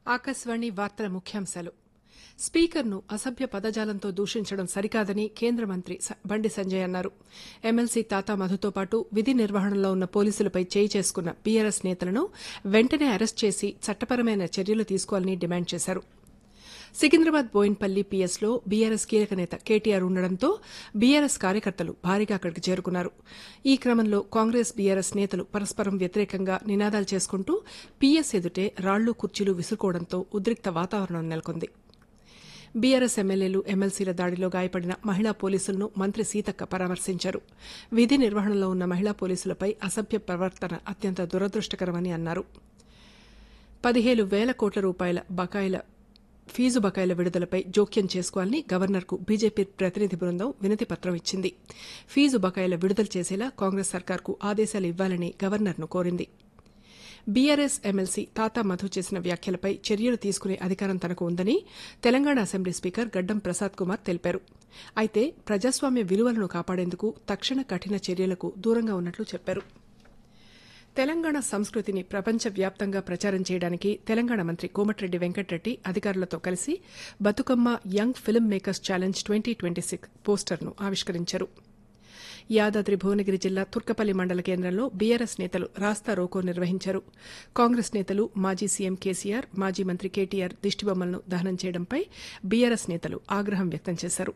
ఆకాశవాణి వార్తల ముఖ్యాంశాలు స్పీకర్ను అసభ్య పదజాలంతో దూషించడం సరికాదని కేంద్ర మంత్రి స- బండి సంజయ్ అన్నారు ఎమ్మెల్సీ తాతా మధుతో పాటు విధి నిర్వహణలో ఉన్న పోలీసులపై చేయి చేసుకున్న బీఆర్ఎస్ నేతలను వెంటనే అరెస్ట్ చేసి చట్టపరమైన చర్యలు తీసుకోవాలని డిమాండ్ చేశారు సికింద్రాబాద్ బోయిన్పల్లి పీఎస్లో బీఆర్ఎస్ కీలక నేత కేటీఆర్ ఉండడంతో బీఆర్ఎస్ కార్యకర్తలు భారీగా అక్కడికి చేరుకున్నారు ఈ క్రమంలో కాంగ్రెస్ బీఆర్ఎస్ నేతలు పరస్పరం వ్యతిరేకంగా నినాదాలు చేసుకుంటూ పీఎస్ ఎదుటే రాళ్లు కుర్చీలు విసురుకోవడంతో ఉద్రిక్త వాతావరణం నెలకొంది బీఆర్ఎస్ ఎమ్మెల్యేలు ఎమ్మెల్సీల దాడిలో గాయపడిన మహిళా పోలీసులను మంత్రి సీతక్క పరామర్శించారు విధి నిర్వహణలో ఉన్న మహిళా పోలీసులపై అసభ్య ప్రవర్తన అత్యంత దురదృష్టకరమని అన్నారు పదిహేను వేల కోట్ల రూపాయల బకాయిల ఫీజు బకాయిల విడుదలపై జోక్యం చేసుకోవాలని గవర్నర్కు బీజేపీ ప్రతినిధి బృందం వినతి పత్రం ఇచ్చింది ఫీజు బకాయిల విడుదల చేసేలా కాంగ్రెస్ సర్కార్కు ఆదేశాలు ఇవ్వాలని గవర్నర్ను కోరింది బీఆర్ఎస్ ఎమ్మెల్సీ తాతా మధు చేసిన వ్యాఖ్యలపై చర్యలు తీసుకునే అధికారం తనకు ఉందని తెలంగాణ అసెంబ్లీ స్పీకర్ గడ్డం ప్రసాద్ కుమార్ తెలిపారు అయితే ప్రజాస్వామ్య విలువలను కాపాడేందుకు తక్షణ కఠిన చర్యలకు దూరంగా ఉన్నట్లు చెప్పారు తెలంగాణ సంస్కృతిని ప్రపంచవ్యాప్తంగా ప్రచారం చేయడానికి తెలంగాణ మంత్రి కోమటిరెడ్డి వెంకటరెడ్డి అధికారులతో కలిసి Bathukamma young film makers challenge twenty twenty six పోస్టర్ను ఆవిష్కరించారు యాదాద్రి భువనగిరి జిల్లా తుర్కపల్లి మండల కేంద్రంలో బీఆర్ఎస్ నేతలు రాస్తా రోకో నిర్వహించారు కాంగ్రెస్ నేతలు మాజీ సీఎం కేసీఆర్ మాజీ మంత్రి కేటీఆర్ దిష్టిబొమ్మలను దహనం చేయడంపై బీఆర్ఎస్ నేతలు ఆగ్రహం వ్యక్తం చేశారు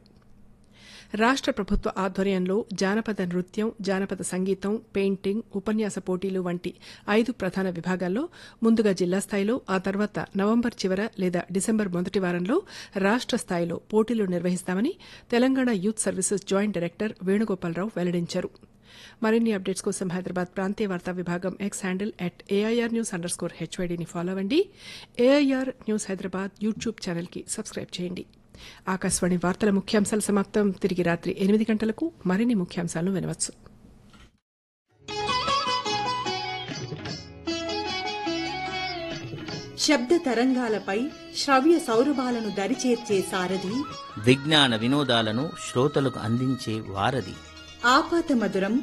రాష్ట ప్రభుత్వ ఆధ్వర్యంలో జానపద నృత్యం జానపద సంగీతం పెయింటింగ్ ఉపన్యాస పోటీలు వంటి ఐదు ప్రధాన విభాగాల్లో ముందుగా జిల్లా స్థాయిలో ఆ తర్వాత నవంబర్ చివర లేదా డిసెంబర్ మొదటి వారంలో రాష్ట స్థాయిలో పోటీలు నిర్వహిస్తామని Telangana youth services joint director Venugopalarao వెల్లడించారు మరిన్ని అప్డేట్స్ కోసం హైదరాబాద్ ప్రాంతీయ వార్తా విభాగం X handle at AIR news underscore హెచ్వైడీని ఫాలో అవ్వండి ఏఐఆర్ న్యూస్ హైదరాబాద్ యూట్యూబ్ ఛానల్కి సబ్స్క్రైబ్ చేయండి ఆకాశవాణి వార్తల ముఖ్యాంశాలు సమాప్తం తిరిగి రాత్రి ఎనిమిది గంటలకు మరిన్ని ముఖ్యాంశాలను వినవచ్చు శబ్ద తరంగాలపై శ్రవ్య సౌరభాలను దరిచేర్చే సారథి విజ్ఞాన వినోదాలను శ్రోతలకు అందించే వారధి ఆపాత మధురం